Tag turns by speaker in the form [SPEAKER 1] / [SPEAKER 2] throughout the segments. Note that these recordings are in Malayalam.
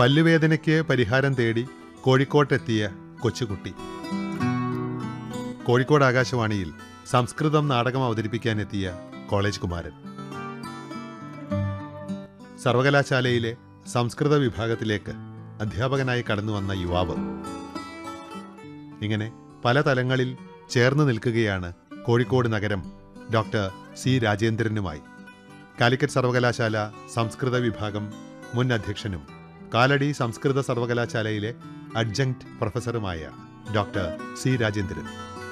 [SPEAKER 1] പല്ലുവേദനയ്ക്ക് പരിഹാരം തേടി കോഴിക്കോട്ടെത്തിയ കൊച്ചുകുട്ടി കോഴിക്കോട് ആകാശവാണിയിൽ സംസ്കൃതം നാടകം അവതരിപ്പിക്കാനെത്തിയ കോളേജ് കുമാരൻ സർവകലാശാലയിലെ സംസ്കൃത വിഭാഗത്തിലേക്ക് അധ്യാപകനായി കടന്നു വന്ന യുവാവ് ഇങ്ങനെ പല തലങ്ങളിൽ ചേർന്ന് നിൽക്കുകയാണ് കോഴിക്കോട് നഗരം ഡോക്ടർ സി രാജേന്ദ്രനുമായി കാലിക്കറ്റ് സർവകലാശാല സംസ്കൃത വിഭാഗം മുൻ അധ്യക്ഷനും കാലടി സംസ്കൃത സർവകലാശാലയിലെ അഡ്ജങ്ക്ട് പ്രൊഫസറുമായ ഡോക്ടർ സി രാജേന്ദ്രൻ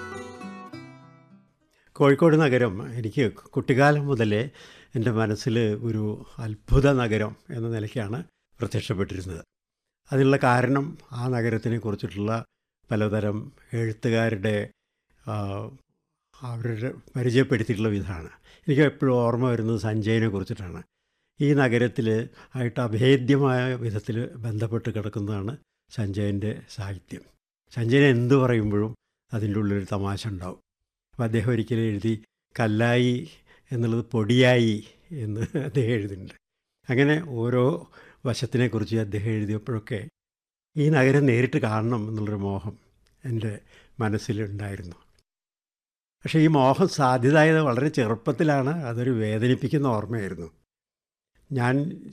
[SPEAKER 2] കോഴിക്കോട് നഗരം എനിക്ക് കുട്ടിക്കാലം മുതലേ എൻ്റെ മനസ്സിൽ ഒരു അത്ഭുത നഗരം എന്ന നിലയ്ക്കാണ് പ്രത്യക്ഷപ്പെട്ടിരുന്നത് അതിനുള്ള കാരണം ആ നഗരത്തിനെ കുറിച്ചിട്ടുള്ള പലതരം എഴുത്തുകാരുടെ ആ, അവരുടെ പരിചയപ്പെടുത്തിയിട്ടുള്ള വിധമാണ് എനിക്ക് എപ്പോഴും ഓർമ്മ വരുന്നത് സഞ്ജയനെ കുറിച്ചിട്ടാണ് ഈ നഗരത്തിൽ ആയിട്ട് അഭേദ്യമായ വിധത്തിൽ ബന്ധപ്പെട്ട് കിടക്കുന്നതാണ് സഞ്ജയൻ്റെ സാഹിത്യം സഞ്ജയൻ എന്ത് പറയുമ്പോഴും അതിൻ്റെ ഉള്ളിലൊരു തമാശ ഉണ്ടാവും അപ്പോൾ അദ്ദേഹം ഒരിക്കലും എഴുതി കല്ലായി എന്നുള്ളത് പൊടിയായി എന്ന് അദ്ദേഹം എഴുതുന്നുണ്ട് അങ്ങനെ ഓരോ വശത്തിനെക്കുറിച്ച് അദ്ദേഹം എഴുതിയപ്പോഴൊക്കെ ഈ നഗരം നേരിട്ട് കാണണം എന്നുള്ളൊരു മോഹം എൻ്റെ മനസ്സിലുണ്ടായിരുന്നു പക്ഷേ ഈ മോഹം സാധ്യതായത് വളരെ ചെറുപ്പത്തിലാണ് അതൊരു വേദനിപ്പിക്കുന്ന ഓർമ്മയായിരുന്നു ഞാൻ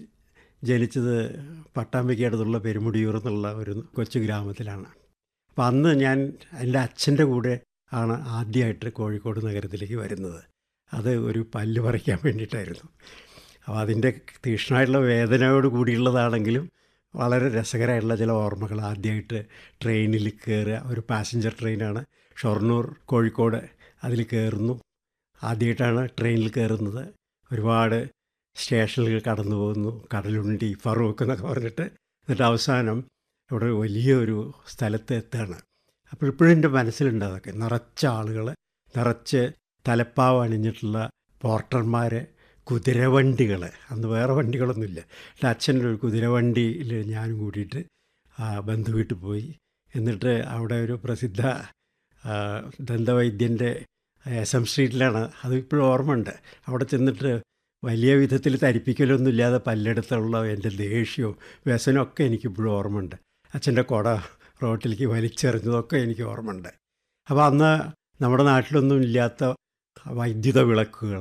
[SPEAKER 2] ജനിച്ചത് പട്ടാമ്പിക്ക് അടുത്തുള്ള പെരുമുടിയൂർ എന്നുള്ള ഒരു കൊച്ചു ഗ്രാമത്തിലാണ് അപ്പം അന്ന് ഞാൻ എൻ്റെ അച്ഛൻ്റെ കൂടെ ആണ് ആദ്യമായിട്ട് കോഴിക്കോട് നഗരത്തിലേക്ക് വരുന്നത് അത് ഒരു പല്ല് പറിക്കാൻ വേണ്ടിയിട്ടായിരുന്നു അപ്പോൾ അതിൻ്റെ തീക്ഷ്ണമായിട്ടുള്ള വേദനയോട് കൂടിയുള്ളതാണെങ്കിലും വളരെ രസകരമായിട്ടുള്ള ചില ഓർമ്മകൾ ആദ്യമായിട്ട് ട്രെയിനിൽ കയറുക ഒരു പാസഞ്ചർ ട്രെയിനാണ് ഷൊർണൂർ കോഴിക്കോട് അതിൽ കയറുന്നു ആദ്യമായിട്ടാണ് ട്രെയിനിൽ കയറുന്നത് ഒരുപാട് സ്റ്റേഷനുകൾ കടന്നു പോകുന്നു കടലുണ്ടി ഫറൂഖ് എന്നൊക്കെ പറഞ്ഞിട്ട് എന്നിട്ട് അവസാനം ഇവിടെ വലിയൊരു സ്ഥലത്ത് എത്തുകയാണ് അപ്പോൾ ഇപ്പോഴും എൻ്റെ മനസ്സിലുണ്ട് അതൊക്കെ നിറച്ച ആളുകൾ നിറച്ച് തലപ്പാവ് അണിഞ്ഞിട്ടുള്ള പോർട്ടർമാർ കുതിരവണ്ടികൾ അന്ന് വേറെ വണ്ടികളൊന്നുമില്ല എൻ്റെ അച്ഛൻ്റെ ഒരു കുതിരവണ്ടിയിൽ ഞാനും കൂടിയിട്ട് ആ ബന്ധു വീട്ടിൽ പോയി എന്നിട്ട് അവിടെ ഒരു പ്രസിദ്ധ ആ, ദന്തവൈദ്യൻ്റെ എസ് എം സ്ട്രീറ്റിലാണ് അത് ഇപ്പോഴും ഓർമ്മയുണ്ട് അവിടെ ചെന്നിട്ട് വലിയ വിധത്തിൽ തരിപ്പിക്കലൊന്നും ഇല്ലാതെ പല്ലെടുത്തുള്ള എൻ്റെ ദേഷ്യവും വ്യസനവും ഒക്കെ എനിക്കിപ്പോഴും ഓർമ്മയുണ്ട് അച്ഛൻ്റെ കുട റോട്ടിലേക്ക് വലിച്ചെറിഞ്ഞതൊക്കെ എനിക്ക് ഓർമ്മയുണ്ട് അപ്പോൾ അന്ന് നമ്മുടെ നാട്ടിലൊന്നും ഇല്ലാത്ത വൈദ്യുത വിളക്കുകൾ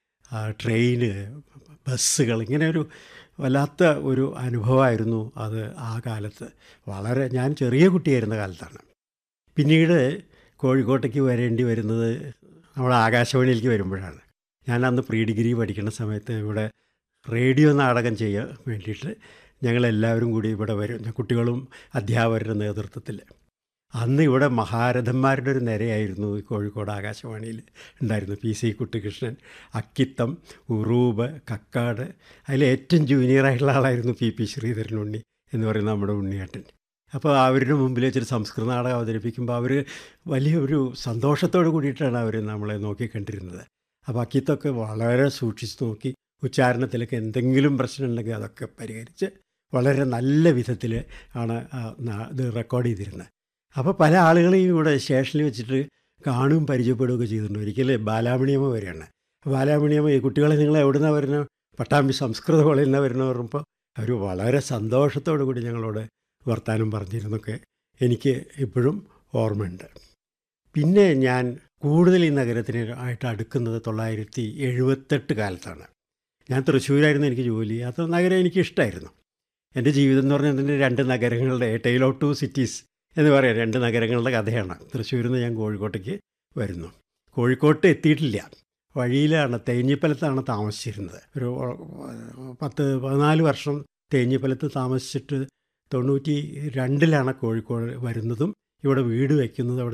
[SPEAKER 2] ട്രെയിന് ബസ്സുകൾ ഇങ്ങനെ ഒരു വല്ലാത്ത ഒരു അനുഭവമായിരുന്നു അത് ആ കാലത്ത് വളരെ ഞാൻ ചെറിയ കുട്ടിയായിരുന്ന കാലത്താണ് പിന്നീട് കോഴിക്കോട്ടേക്ക് വരേണ്ടി വരുന്നത് നമ്മുടെ ആകാശവാണിയിലേക്ക് വരുമ്പോഴാണ് ഞാൻ അന്ന് പ്രീ ഡിഗ്രി പഠിക്കുന്ന സമയത്ത് ഇവിടെ റേഡിയോ നാടകം ചെയ്യാൻ വേണ്ടിയിട്ട് ഞങ്ങളെല്ലാവരും കൂടി ഇവിടെ വരും കുട്ടികളും അധ്യാപകരുടെ നേതൃത്വത്തിൽ അന്ന് ഇവിടെ മഹാരഥന്മാരുടെ ഒരു നിരയായിരുന്നു ഈ കോഴിക്കോട് ആകാശവാണിയിൽ ഉണ്ടായിരുന്നു പി സി കുട്ടികൃഷ്ണൻ അക്കിത്തം ഉറൂബ് കക്കാട് അതിൽ ഏറ്റവും ജൂനിയറായിട്ടുള്ള ആളായിരുന്നു പി പി ശ്രീധരൻ ഉണ്ണി എന്ന് പറയുന്ന നമ്മുടെ ഉണ്ണിയേട്ടൻ അപ്പോൾ അവരുടെ മുമ്പിൽ വെച്ചൊരു സംസ്കൃത നാടകം അവതരിപ്പിക്കുമ്പോൾ അവർ വലിയൊരു സന്തോഷത്തോട് കൂടിയിട്ടാണ് അവർ നമ്മളെ നോക്കിക്കണ്ടിരുന്നത് അപ്പോൾ അക്കിത്തൊക്കെ വളരെ സൂക്ഷിച്ച് നോക്കി ഉച്ചാരണത്തിലൊക്കെ എന്തെങ്കിലും പ്രശ്നം ഉണ്ടെങ്കിൽ അതൊക്കെ പരിഹരിച്ച് വളരെ നല്ല വിധത്തിൽ ആണ് ആ നാ- ഇത് റെക്കോർഡ് ചെയ്തിരുന്നത് അപ്പോൾ പല ആളുകളെയും ഇവിടെ സ്റ്റേഷനിൽ വെച്ചിട്ട് കാണുകയും പരിചയപ്പെടുകയൊക്കെ ചെയ്തിട്ടുണ്ട് ഒരിക്കൽ ബാലാമണിയമ്മ വരെയാണ് ബാലാമണിയമ്മ ഈ കുട്ടികളെ നിങ്ങൾ എവിടെ നിന്നാണ് വരുന്നത് പട്ടാമ്പി സംസ്കൃത കോളേജിൽ നിന്നാണ് വരുന്നത് പറയുമ്പോൾ അവർ വളരെ സന്തോഷത്തോടു കൂടി ഞങ്ങളോട് വർത്തമാനം പറഞ്ഞിരുന്നൊക്കെ എനിക്ക് ഇപ്പോഴും ഓർമ്മയുണ്ട് പിന്നെ ഞാൻ കൂടുതൽ ഈ നഗരത്തിന് ആയിട്ട് അടുക്കുന്നത് തൊള്ളായിരത്തി എഴുപത്തെട്ട് കാലത്താണ് ഞാൻ തൃശ്ശൂരായിരുന്നു എനിക്ക് ജോലി അത് നഗരം എനിക്ക് ഇഷ്ടമായിരുന്നു എൻ്റെ ജീവിതം എന്ന് പറഞ്ഞാൽ അതിൻ്റെ രണ്ട് നഗരങ്ങളുടെ ടൈൽ ഓഫ് ടു സിറ്റീസ് എന്ന് പറയാം രണ്ട് നഗരങ്ങളുടെ കഥയാണ് തൃശ്ശൂരിൽ നിന്ന് ഞാൻ കോഴിക്കോട്ടേക്ക് വരുന്നു കോഴിക്കോട്ട് എത്തിയിട്ടില്ല വഴിയിലാണ് തേഞ്ഞിപ്പലത്താണ് താമസിച്ചിരുന്നത് ഒരു ഏഹ്, പത്ത് പതിനാല് വർഷം തേഞ്ഞിപ്പലത്ത് താമസിച്ചിട്ട് തൊണ്ണൂറ്റി രണ്ടിലാണ് കോഴിക്കോട് വരുന്നതും ഇവിടെ വീട് വയ്ക്കുന്നത് അവിടെ